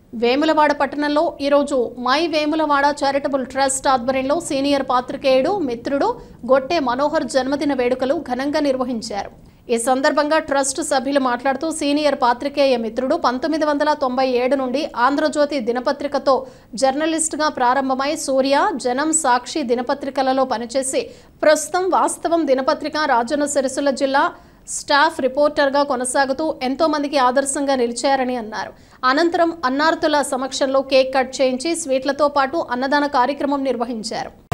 వేములవాడ పట్టణంలో ఈరోజు my Vemulawada charitable trust ఆధ్వర్యంలో సీనియర్ పాత్రికేయుడు మిత్రుడు గొట్టె మనోహర్ జన్మదిన వేడుకలు ఘనంగా నిర్వహించారు ఈ సందర్భంగా ట్రస్ట్ సభ్యులు మాట్లాడుతూ సీనియర్ పాత్రికేయ మిత్రుడు పంతొమ్మిది వందల తొంభై ఏడు నుండి ఆంధ్రజ్యోతి దినపత్రికతో జర్నలిస్టుగా ప్రారంభమై సూర్య జనం సాక్షి దినపత్రికలలో పనిచేసి ప్రస్తుతం వాస్తవం దినపత్రిక రాజన్న సిరిసిల్ల జిల్లా స్టాఫ్ రిపోర్టర్గా కొనసాగుతూ ఎంతో మందికి ఆదర్శంగా నిలిచారని అన్నారు అనంతరం అన్నార్తుల సమక్షంలో కేక్ కట్ చేయించి స్వీట్లతో పాటు అన్నదాన కార్యక్రమం నిర్వహించారు